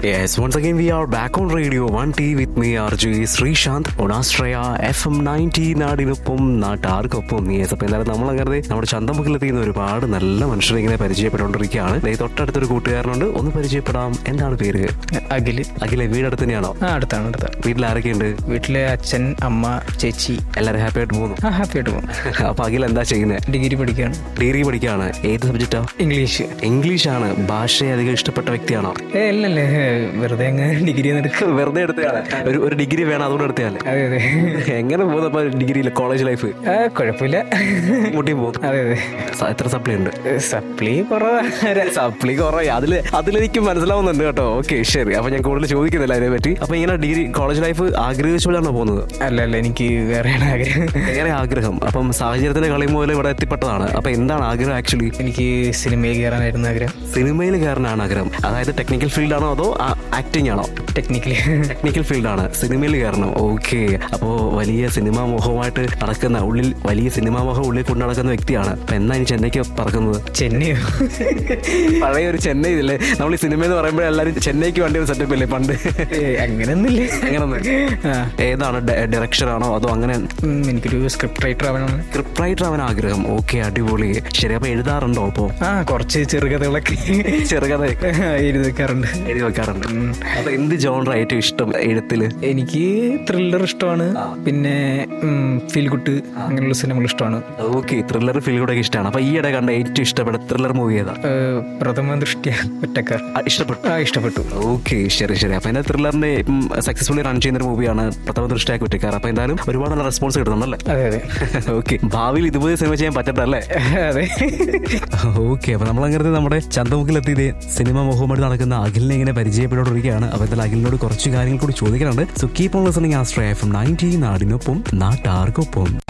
Yes, once again we are back on Radio 1T with me RJ Sreesanth on Astraya FM 90 നാടിനൊപ്പം നാട്ടാർക്കൊപ്പം yes അപ്പോൾ എന്തായാലും നമ്മൾ അങ്ങനെ നമ്മുടെ ചന്തമുഖിലെത്തിയുന്ന ഒരുപാട് നല്ല മനുഷ്യരെ ഇങ്ങനെ പരിചയപ്പെട്ടുകൊണ്ടിരിക്കുകയാണ് ദേ തൊട്ടടുത്തൊരു കൂട്ടുകാരനുണ്ട് ഒന്ന് പരിചയപ്പെടാം എന്താണ് പേര് അഖില് അഖിലെ വീട് അടുത്ത് തന്നെയാണോ ആ അടുത്താണ് അടുത്താണ് വീട്ടിൽ ആരൊക്കെയുണ്ട് വീട്ടിലെ അച്ഛൻ അമ്മ ചേച്ചി എല്ലാവരും ഹാപ്പി ആയിട്ട് പോകുന്നു ആ ഹാപ്പി ആയിട്ട് പോകും അപ്പൊ അഖിൽ എന്താ ചെയ്യുന്നത് ഡിഗ്രി പഠിക്കുകയാണ് ഡിഗ്രി പഠിക്കുകയാണ് ഏത് സബ്ജക്റ്റാ ഇംഗ്ലീഷ് ഇംഗ്ലീഷ് ആണ് ഭാഷയെ അധികം ഇഷ്ടപ്പെട്ട വ്യക്തിയാണോ ഏ അല്ലല്ലേ വെറുതെ അങ്ങ് ഡിഗ്രി എടുക്കുക വെറുതെ എടുത്തയാണ് ഒരു ഒരു ഡിഗ്രി വേണം അതുകൊണ്ട് എടുത്തയാലേ അതെ അതെ എങ്ങനെ പോകുന്നപ്പോ ഡിഗ്രിയിൽ കോളേജ് ലൈഫ് ആ കുഴപ്പമില്ല മുട്ടി പോകും അതെ അതെ സ- എത്ര സപ്ലി ഉണ്ട് സപ്ലി കുറവാ സപ്ലി കുറേ അതില് അതിലെനിക്ക് മനസ്സിലാവുന്നുണ്ട് കേട്ടോ ഓക്കെ ശരി അപ്പൊ ഞാൻ കൂടുതൽ ചോദിക്കുന്നില്ല അതിനെ പറ്റി അപ്പൊ ഇങ്ങനെ ഡിഗ്രി കോളേജ് ലൈഫ് ആഗ്രഹിച്ചുകൊണ്ടാണോ പോകുന്നത് അല്ല അല്ല എനിക്ക് വേറെയാണ് ആഗ്രഹം ഏറെ ആഗ്രഹം അപ്പം സാഹചര്യത്തിന്റെ കളി മൂലം ഇവിടെ എത്തിപ്പെട്ടതാണ് അപ്പൊ എന്താണ് ആഗ്രഹം ആക്ച്വലി എനിക്ക് സിനിമയിൽ കയറാനായിരുന്നു ആഗ്രഹം സിനിമയിൽ കയറാനാണ് ആഗ്രഹം അതായത് ടെക്നിക്കൽ ഫീൽഡ് ആണോ അതോ ആക്ടിംഗ് ആണോ ടെക്നിക്കലി ടെക്നിക്കൽ ഫീൽഡാണ് സിനിമയിൽ കയറണം ഓക്കെ അപ്പോൾ വലിയ സിനിമാ മോഹമായിട്ട് നടക്കുന്ന ഉള്ളിൽ വലിയ സിനിമാ മോഹം ഉള്ളിൽ കൊണ്ട് നടക്കുന്ന വ്യക്തിയാണ് അപ്പൊ എന്നാ ഇനി ചെന്നൈക്ക് പറക്കുന്നത് ചെന്നൈ പഴയ ഒരു ചെന്നൈ ഇല്ലേ നമ്മൾ ഈ സിനിമ എന്ന് പറയുമ്പോൾ എല്ലാവരും ചെന്നൈക്ക് വേണ്ടി ഒരു സെറ്റപ്പ് ഇല്ലേ പണ്ട് അങ്ങനെയൊന്നുമില്ല അങ്ങനെ ആ ഏതാണ് ഡയറക്ഷൻ ആണോ അതോ അങ്ങനെ ഉം, എനിക്കൊരു സ്ക്രിപ്റ്റ് റൈറ്റർ ആവണം സ്ക്രിപ്റ്റ് റൈറ്റർ അവൻ ആഗ്രഹം ഓക്കെ അടിപൊളി ശരി അപ്പൊ എഴുതാറുണ്ടോ അപ്പോ ആ കുറച്ച് ചെറുകഥകളൊക്കെ ചെറുകഥ എഴുതി വെക്കാറുണ്ട് എഴുതി വെക്കാറുണ്ട് അപ്പൊ എന്ത് ജോണർ ഏറ്റവും ഇഷ്ടം എഴുത്തില് എനിക്ക് ത്രില്ലർ ഇഷ്ടമാണ് പിന്നെ ഫീൽ ഗുഡ് അങ്ങനെയുള്ള സിനിമകൾ ഇഷ്ടമാണ് ഓക്കെ ത്രില്ലർ ഫീൽ കൂടെ ഇഷ്ടമാണ് അപ്പൊ ഈയിടെ കണ്ട ഏറ്റവും ഇഷ്ടപ്പെട്ട ത്രില്ലർ മൂവി ഏതാ ഏഹ്, പ്രഥമ ദൃഷ്ടിയ ഒറ്റക്കാർ ആ, ഇഷ്ടപ്പെട്ടു ആ ഇഷ്ടപ്പെട്ടു ഓക്കെ ശരി ശരി അപ്പൊ എന്റെ ത്രില്ലറിന്റെ സക്സസ്ഫുള്ളി റൺ ചെയ്യുന്ന ഒരു മൂവിയാണ് പ്രഥമ ദൃഷ്ടിയാക്കി കുറ്റിക്കാർ അപ്പൊ എന്തായാലും ഒരുപാട് നല്ല റെസ്പോൺസ് കിട്ടുന്നുണ്ടല്ലേ അതെ അതെ ഓക്കെ ഭാവിയിൽ ഇതുപോലെ സിനിമ ചെയ്യാൻ പറ്റട്ടല്ലേ അതെ ഓക്കെ അപ്പൊ നമ്മളങ്ങനെ നമ്മുടെ ചന്തമുക്കിലെത്തിയത് സിനിമ മുഹമ്മദ് നടക്കുന്ന അഖിലിനെ ഇങ്ങനെ പരിചയപ്പെട്ടുകൊണ്ടിരിക്കുകയാണ് അപ്പൊ എന്തായാലും അഖിലിനോട് കുറച്ച് കാര്യങ്ങൾ കൂടി ചോദിക്കാനുണ്ട് സോ കീപ് ഓൺ ലിസണിങ് ആസ്ട്രേ എഫ് നയൻറ്റി നാടിനൊപ്പം നാട്ടാർക്കൊപ്പം